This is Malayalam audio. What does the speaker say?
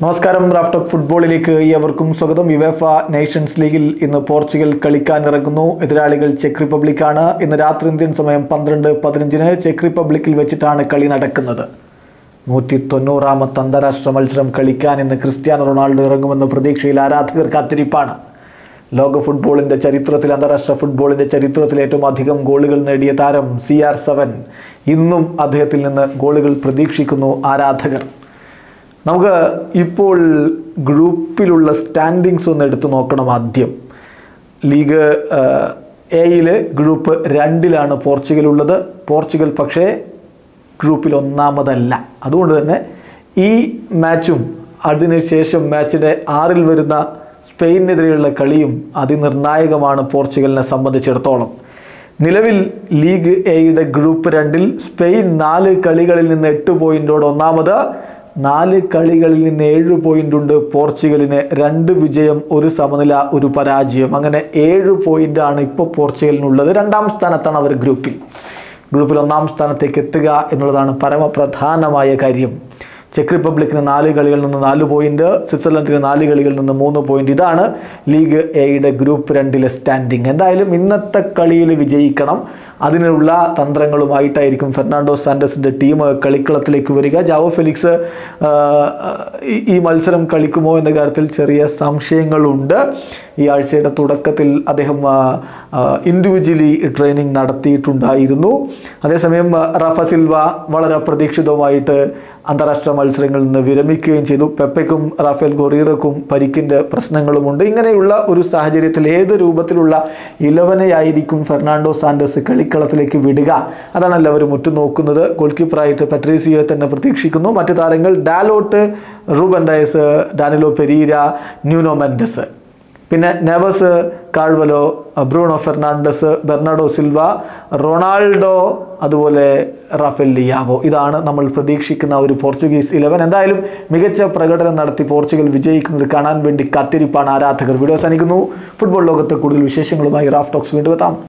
നമസ്കാരം റാഫ്റ്റോക്ക് ഫുട്ബോളിലേക്ക് ഏവർക്കും സ്വാഗതം യുവേഫ നേഷൻസ് ലീഗിൽ ഇന്ന് പോർച്ചുഗൽ കളിക്കാൻ ഇറങ്ങുന്നു എതിരാളികൾ ചെക്ക് റിപ്പബ്ലിക്കാണ് ഇന്ന് രാത്രി ഇന്ത്യൻ സമയം പന്ത്രണ്ട് പതിനഞ്ചിന് ചെക്ക് റിപ്പബ്ലിക്കിൽ വെച്ചിട്ടാണ് കളി നടക്കുന്നത് നൂറ്റി തൊണ്ണൂറാമത്തെ അന്താരാഷ്ട്ര മത്സരം കളിക്കാൻ ഇന്ന് ക്രിസ്ത്യാനോ റൊണാൾഡോ ഇറങ്ങുമെന്ന പ്രതീക്ഷയിൽ ആരാധകർ കാത്തിരിപ്പാണ് ലോക ഫുട്ബോളിൻ്റെ ചരിത്രത്തിൽ അന്താരാഷ്ട്ര ഫുട്ബോളിൻ്റെ ചരിത്രത്തിൽ ഏറ്റവും അധികം ഗോളുകൾ നേടിയ താരം സി ആർ സെവൻ ഇന്നും അദ്ദേഹത്തിൽ നിന്ന് ഗോളുകൾ പ്രതീക്ഷിക്കുന്നു ആരാധകർ നമുക്ക് ഇപ്പോൾ ഗ്രൂപ്പിലുള്ള സ്റ്റാൻഡിങ്സ് ഒന്ന് എടുത്തു നോക്കണം ആദ്യം ലീഗ് എയിൽ ഗ്രൂപ്പ് രണ്ടിലാണ് പോർച്ചുഗൽ ഉള്ളത് പോർച്ചുഗൽ പക്ഷേ ഗ്രൂപ്പിൽ ഒന്നാമതല്ല അതുകൊണ്ട് തന്നെ ഈ മാച്ചും അതിനുശേഷം മാച്ചിൻ്റെ ആറിൽ വരുന്ന സ്പെയിനെതിരെയുള്ള കളിയും അതിനിർണായകമാണ് പോർച്ചുഗലിനെ സംബന്ധിച്ചിടത്തോളം നിലവിൽ ലീഗ് എയുടെ ഗ്രൂപ്പ് രണ്ടിൽ സ്പെയിൻ നാല് കളികളിൽ നിന്ന് എട്ട് പോയിന്റോട് ഒന്നാമത് നാല് കളികളിൽ നിന്ന് ഏഴ് പോയിന്റ് ഉണ്ട് പോർച്ചുഗലിന് രണ്ട് വിജയം ഒരു സമനില ഒരു പരാജയം അങ്ങനെ ഏഴ് പോയിന്റാണ് ഇപ്പോൾ പോർച്ചുഗലിനുള്ളത് രണ്ടാം സ്ഥാനത്താണ് അവർ ഗ്രൂപ്പിൽ ഗ്രൂപ്പിൽ ഒന്നാം സ്ഥാനത്തേക്ക് എത്തുക എന്നുള്ളതാണ് പരമപ്രധാനമായ കാര്യം ചെക്ക് റിപ്പബ്ലിക്കിന് നാല് കളികളിൽ നിന്ന് നാല് പോയിന്റ് സ്വിറ്റ്സർലൻഡിന് നാല് കളികളിൽ നിന്ന് മൂന്ന് പോയിന്റ് ഇതാണ് ലീഗ് എയുടെ ഗ്രൂപ്പ് രണ്ടിലെ സ്റ്റാൻഡിങ് എന്തായാലും ഇന്നത്തെ കളിയിൽ വിജയിക്കണം അതിനുള്ള തന്ത്രങ്ങളുമായിട്ടായിരിക്കും ഫെർണാണ്ടോ സാൻഡസിൻ്റെ ടീം കളിക്കളത്തിലേക്ക് വരിക ജാവോ ഫെലിക്സ് ആ, ഈ- ഈ മത്സരം കളിക്കുമോ എന്ന കാര്യത്തിൽ ചെറിയ സംശയങ്ങളുണ്ട് ഈ ആഴ്ചയുടെ തുടക്കത്തിൽ അദ്ദേഹം ഇൻഡിവിജ്വലി ട്രെയിനിങ് നടത്തിയിട്ടുണ്ടായിരുന്നു അതേസമയം ആ, റഫ സിൽവ വളരെ അപ്രതീക്ഷിതമായിട്ട് അന്താരാഷ്ട്ര മത്സരങ്ങളിൽ നിന്ന് വിരമിക്കുകയും ചെയ്തു പെപ്പയ്ക്കും റാഫേൽ ഗൊറീറക്കും പരിക്കിൻ്റെ പ്രശ്നങ്ങളുമുണ്ട് ഇങ്ങനെയുള്ള ഒരു സാഹചര്യത്തിൽ ഏത് രൂപത്തിലുള്ള ഇലവനെയായിരിക്കും ഫെർണാണ്ടോ സാൻഡസ് കളിക്കളത്തിലേക്ക് വിടുക അതാണ് എല്ലാവരും ഉറ്റുനോക്കുന്നത് ഗോൾ കീപ്പറായിട്ട് പെട്രീസിയോയെ തന്നെ പ്രതീക്ഷിക്കുന്നു മറ്റു താരങ്ങൾ Dalot Ruben Dias Danilo Pereira Nuno Mendes പിന്നെ Neves Carvalho Bruno Fernandes Bernardo Silva Ronaldo അതുപോലെ റാഫേൽ ലിയാവോ ഇതാണ് നമ്മൾ പ്രതീക്ഷിക്കുന്ന ഒരു പോർച്ചുഗീസ് ഇലവൻ എന്തായാലും മികച്ച പ്രകടനം നടത്തി പോർച്ചുഗൽ വിജയിക്കുന്നത് കാണാൻ വേണ്ടി കാത്തിരിപ്പാണ് ആരാധകർ വീഡിയോ അവസാനിക്കുന്നു ഫുട്ബോൾ ലോകത്തെ കൂടുതൽ വിശേഷങ്ങളുമായി റാഫ് ടോക്സ് വീണ്ടും എത്താം